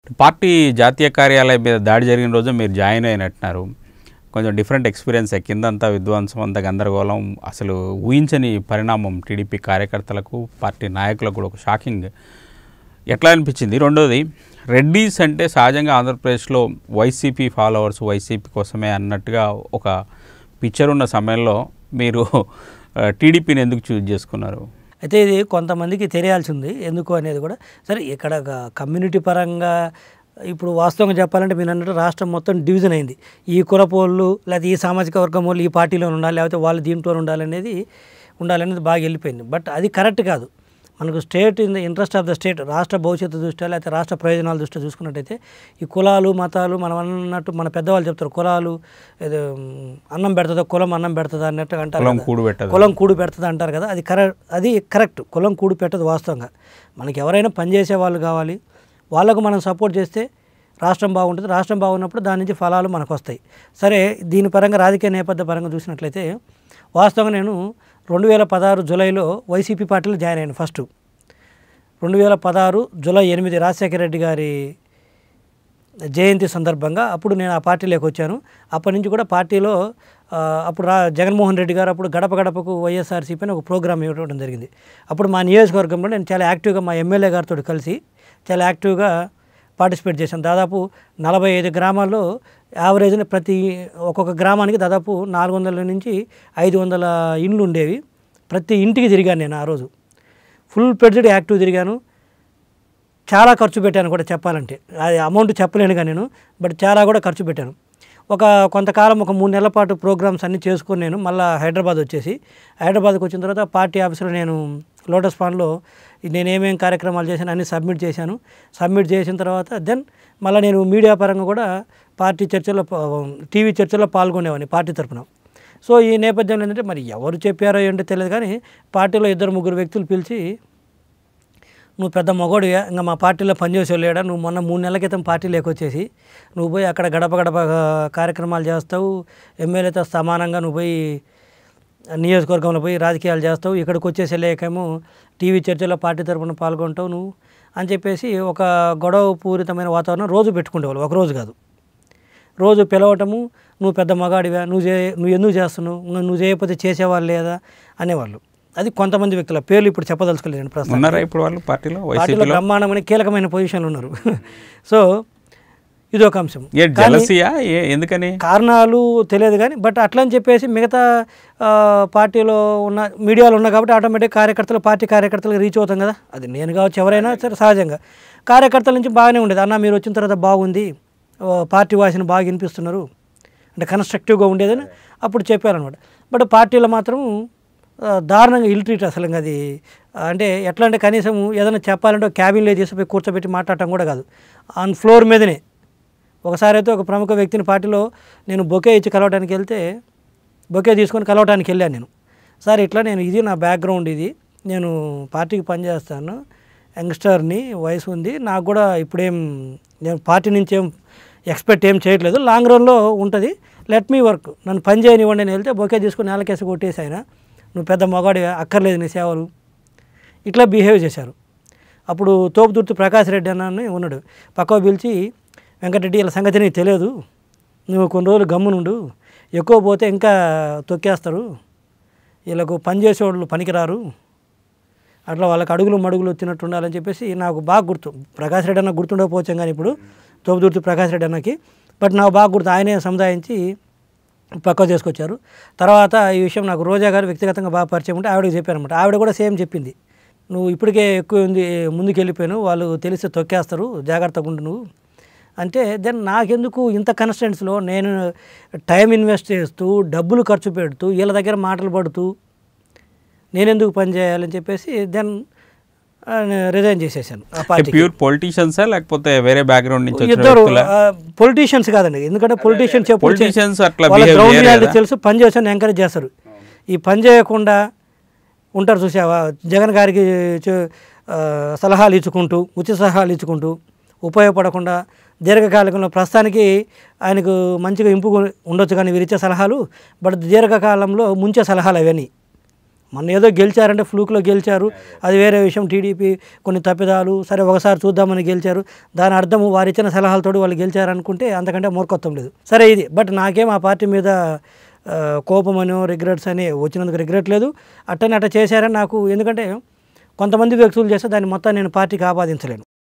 Party జాతీయ కార్యాలయం మీద దాడి జరిగిన రోజు మీరు జాయిన్ అయినట్టున్నారు కొంచెం డిఫరెంట్ ఎక్స్పీరియన్స్ కిందంతా విధ్వంసం అంత గందరగోళం అసలు ఊహించని పరిణామం టీడీపీ కార్యకర్తలకు పార్టీ నాయకులకు కూడా ఒక షాకింగ్ ఎట్లా అనిపించింది రెండోది రెడ్డీస్ అంటే సహజంగా ఆంధ్రప్రదేశ్లో వైసీపీ ఫాలోవర్స్ వైసీపీ కోసమే అన్నట్టుగా ఒక పిక్చర్ ఉన్న సమయంలో మీరు టీడీపీని ఎందుకు చూజ్ చేసుకున్నారు అయితే ఇది కొంతమందికి తెలియాల్సి ఉంది ఎందుకు అనేది కూడా సరే ఇక్కడ గ- కమ్యూనిటీ పరంగా ఇప్పుడు వాస్తవంగా చెప్పాలంటే మీరు అన్నట్టు రాష్ట్రం మొత్తం డివిజన్ అయింది ఈ కులపోళ్ళు లేకపోతే ఈ సామాజిక వర్గం వాళ్ళు ఈ పార్టీలో ఉండాలి లేకపోతే వాళ్ళు దీంట్లో ఉండాలనేది ఉండాలనేది బాగా వెళ్ళిపోయింది బట్ అది కరెక్ట్ కాదు మనకు state in the interest of the state రాష్ట్ర భవిష్యత్తు దృష్ట్యా లేకపోతే రాష్ట్ర ప్రయోజనాల దృష్ట్యా చూసుకున్నట్టయితే ఈ కులాలు మతాలు మనం అన్నట్టు మన పెద్దవాళ్ళు చెప్తారు కులాలు ఏదో మ్, అన్నం పెడుతుందా కులం అన్నం పెడుతుందా అన్నట్టు అంటారు కులం కదా. కూడు పెట్టదు కులం కూడు పెడుతుంది అంటారు కదా అది కరెక్ట్ అది కరెక్ట్ కులం కూడు పెట్టదు వాస్తవంగా మనకి ఎవరైనా పనిచేసే వాళ్ళు కావాలి వాళ్ళకు మనం సపోర్ట్ చేస్తే రాష్ట్రం బాగుంటుంది రాష్ట్రం బాగున్నప్పుడు దాని నుంచి ఫలాలు మనకు వస్తాయి సరే దీని పరంగా రాజకీయ నేపథ్య పరంగా చూసినట్లయితే వాస్తవంగా నేను రెండు వేల పదహారు జూలైలో వైసీపీ పార్టీలో జాయిన్ అయ్యాను ఫస్ట్ రెండు వేల పదహారు జూలై ఎనిమిది రాజశేఖర రెడ్డి గారి జయంతి సందర్భంగా అప్పుడు నేను ఆ పార్టీలోకి వచ్చాను అప్పటి నుంచి కూడా పార్టీలో ఆ, అప్పుడు రా జగన్మోహన్ రెడ్డి గారు అప్పుడు గడప గడపకు వైఎస్ఆర్సీపీ అని ఒక ప్రోగ్రామ్ ఇవ్వడం జరిగింది అప్పుడు మా నియోజకవర్గంలో నేను చాలా యాక్టివ్గా మా ఎమ్మెల్యే గారితో కలిసి చాలా యాక్టివ్గా పార్టిసిపేట్ చేశాను దాదాపు నలభై ఐదు గ్రామాల్లో యావరేజ్న ప్రతి ఒక్కొక్క గ్రామానికి దాదాపు నాలుగు వందల నుంచి ఐదు వందల ఇండ్లు ఉండేవి ప్రతి ఇంటికి తిరిగాను నేను ఆ రోజు ఫుల్ పెడ్జెడ్ యాక్టివ్ తిరిగాను చాలా ఖర్చు పెట్టాను కూడా చెప్పాలంటే అది అమౌంట్ చెప్పలేనుగా నేను బట్ చాలా కూడా ఖర్చు పెట్టాను ఒక కొంతకాలం ఒక మూడు నెలల పాటు ప్రోగ్రామ్స్ అన్నీ చేసుకొని నేను మళ్ళీ హైదరాబాద్ వచ్చేసి హైదరాబాద్కి వచ్చిన తర్వాత పార్టీ ఆఫీసులో నేను లోటస్ పాండ్లో నేను ఏమేం కార్యక్రమాలు చేశాను అన్నీ సబ్మిట్ చేశాను సబ్మిట్ చేసిన తర్వాత దెన్ మళ్ళీ నేను మీడియా పరంగా కూడా పార్టీ చర్చలో పా- టీవీ చర్చలో పాల్గొనేవాడిని పార్టీ తరఫున సో ఈ నేపథ్యంలో ఏంటంటే మరి ఎవరు చెప్పారో ఏంటో తెలియదు కానీ పార్టీలో ఇద్దరు ముగ్గురు వ్యక్తులు పిలిచి నువ్వు పెద్ద మగోడిగా ఇంకా మా పార్టీలో పనిచేసే లేడా నువ్వు మొన్న మూడు నెలల క్రితం పార్టీలోకి వచ్చేసి నువ్వు పోయి అక్కడ గడప గడప కార్యక్రమాలు చేస్తావు ఎమ్మెల్యేతో సమానంగా నువ్వు పోయి నియోజకవర్గంలో పోయి రాజకీయాలు చేస్తావు ఇక్కడికి వచ్చేసి లేకేమో టీవీ చర్చలో పార్టీ తరపున పాల్గొంటావు నువ్వు అని చెప్పేసి ఒక గొడవ పూరితమైన వాతావరణం రోజు పెట్టుకునేవాళ్ళు ఒక రోజు కాదు రోజు పిలవటము నువ్వు పెద్ద మగాడివా నువ్వు చే నువ్వు ఎందుకు చేస్తున్నావు నువ్వు నువ్వు చేయకపోతే చేసేవాళ్ళు లేదా అనేవాళ్ళు అది కొంతమంది వ్యక్తుల పేర్లు ఇప్పుడు చెప్పదలుచుకోలేదు ప్రస్తుతం ఉన్నారా ఇప్పుడు వాళ్ళు పార్టీలో పార్టీలో వైసీపీలో బ్రహ్మాండమైన కీలకమైన పొజిషన్లు ఉన్నారు సో ఇది ఒక అంశం ఏ జలసియా ఏ ఎందుకని కారణాలు తెలియదు కానీ బట్ అట్లా అని చెప్పేసి మిగతా ఆ, పార్టీలో ఉన్న మీడియాలో ఉన్నా కాబట్టి ఆటోమేటిక్ కార్యకర్తలు పార్టీ కార్యకర్తలకు రీచ్ అవుతాం కదా అది నేను కావచ్చు ఎవరైనా సరే సహజంగా కార్యకర్తల నుంచి బాగానే ఉండేది అన్న మీరు వచ్చిన తర్వాత బాగుంది ఓ, పార్టీ వాసిని బాగా వినిపిస్తున్నారు అంటే కన్స్ట్రక్టివ్గా ఉండేదని అప్పుడు చెప్పారనమాట బట్ పార్టీలో మాత్రం ఆ, దారుణంగా ఇల్ ట్రీట్ అసలు ఇంకా అది ఆ, అంటే ఎట్లా అంటే కనీసం ఏదైనా చెప్పాలంటే ఒక క్యాబిన్లో తీసుకుపోయి కూర్చోబెట్టి మాట్లాడటం కూడా కాదు ఆన్ ఫ్లోర్ మీదనే ఒకసారి అయితే ఒక ప్రముఖ వ్యక్తిని పార్టీలో నేను బొకే ఇచ్చి కలవడానికి వెళ్తే బొకే తీసుకొని కలవడానికి వెళ్ళాను నేను సార్ ఇట్లా నేను ఇది నా బ్యాక్గ్రౌండ్ ఇది నేను పార్టీకి పనిచేస్తాను యంగ్స్టర్ని వయసు ఉంది నాకు కూడా ఇప్పుడేం నేను పార్టీ నుంచి ఏం ఎక్స్పెక్ట్ ఏం చేయట్లేదు లాంగ్ రన్లో ఉంటుంది లెట్ మీ వర్క్ నన్ను పని చేయనివ్వండి అని వెళ్తే బొకే తీసుకొని నేలకేసి కొట్టేసి ఆయన నువ్వు పెద్ద మగాడి అక్కర్లేదు నీ సేవలు ఇట్లా బిహేవ్ చేశారు అప్పుడు తోపుదుర్తి ప్రకాష్ రెడ్డి అన్న ఉన్నాడు పక్కకు పిలిచి వెంకటరెడ్డి ఇలా సంగతి నీకు తెలియదు నువ్వు కొన్ని రోజులు గమ్మునుండు ఎక్కువ పోతే ఇంకా తొక్కేస్తారు వీళ్ళకు పనిచేసేవాళ్ళు పనికిరారు అట్లా వాళ్ళకి అడుగులు మడుగులు వచ్చినట్టు ఉండాలని చెప్పేసి నాకు బాగా గుర్తు ప్రకాష్ రెడ్డి అన్న గుర్తుండకపోవచ్చాం కానీ ఇప్పుడు తోపుదుర్తి ప్రకాష్ రెడ్డి అన్నకి బట్ నాకు బాగా గుర్తు ఆయనే సముదాయించి పక్క చేసుకొచ్చారు తర్వాత ఈ విషయం నాకు రోజా గారు వ్యక్తిగతంగా బాగా పరిచయం ఉంటే ఆవిడకి చెప్పారనమాట ఆవిడ కూడా సేమ్ చెప్పింది నువ్వు ఇప్పటికే ఎక్కువ ఉంది ముందుకు వెళ్ళిపోయాను వాళ్ళు తెలిస్తే తొక్కేస్తారు జాగ్రత్తగా ఉండు నువ్వు అంటే దెన్ నాకెందుకు ఇంత కన్స్టెంట్స్లో నేను టైం ఇన్వెస్ట్ చేస్తూ డబ్బులు ఖర్చు పెడుతూ వీళ్ళ దగ్గర మాటలు పడుతూ నేనెందుకు పని చేయాలని చెప్పేసి దెన్ రిజైన్ చేసేసాను ఆ పార్టీకి ప్యూర్ పొలిటీషియన్సా లేకపోతే వేరే బ్యాక్గ్రౌండ్ నుంచి వచ్చిన ఇద్దరు వ్యక్తులా పొలిటీషియన్స్ కాదండి ఎందుకంటే పొలిటీషియన్స్ Politicians అట్లా వాళ్ళ behave గ్రౌండ్ చేయరు రియాలిటీ కదా. తెలుసు పని చేసాను ఎంకరేజ్ చేస్తారు ఈ పని చేయకుండా ఉంటారు చూసావా జగన్ గారికి చే- ఆ, సలహాలు ఇచ్చుకుంటూ ఉచిత సలహాలు ఇచ్చుకుంటూ ఉపయోగపడకుండా దీర్ఘకాలికంలో ప్రస్తుతానికి ఆయనకు మంచిగా ఇంపు ఉండొచ్చు కానీ వీరిచ్చే సలహాలు బట్ దీర్ఘకాలంలో ముంచే సలహాలు అవన్నీ మొన్న ఏదో గెలిచారంటే ఫ్లూక్లో గెలిచారు అది వేరే విషయం టీడీపీ కొన్ని తప్పిదాలు సరే ఒకసారి చూద్దామని గెలిచారు దాని అర్థము వారు ఇచ్చిన సలహాలతోటి వాళ్ళు గెలిచారు అనుకుంటే అంతకంటే మూర్ఖత్వం లేదు సరే ఇది బట్ నాకేం ఆ పార్టీ మీద ఆ, కోపమనో రిగ్రెట్స్ అని వచ్చినందుకు రిగ్రెట్ లేదు అట్టని అట్ట చేశారని నాకు ఎందుకంటే కొంతమంది వ్యక్తులు చేస్తే దాన్ని మొత్తం నేను పార్టీకి ఆపాదించలేను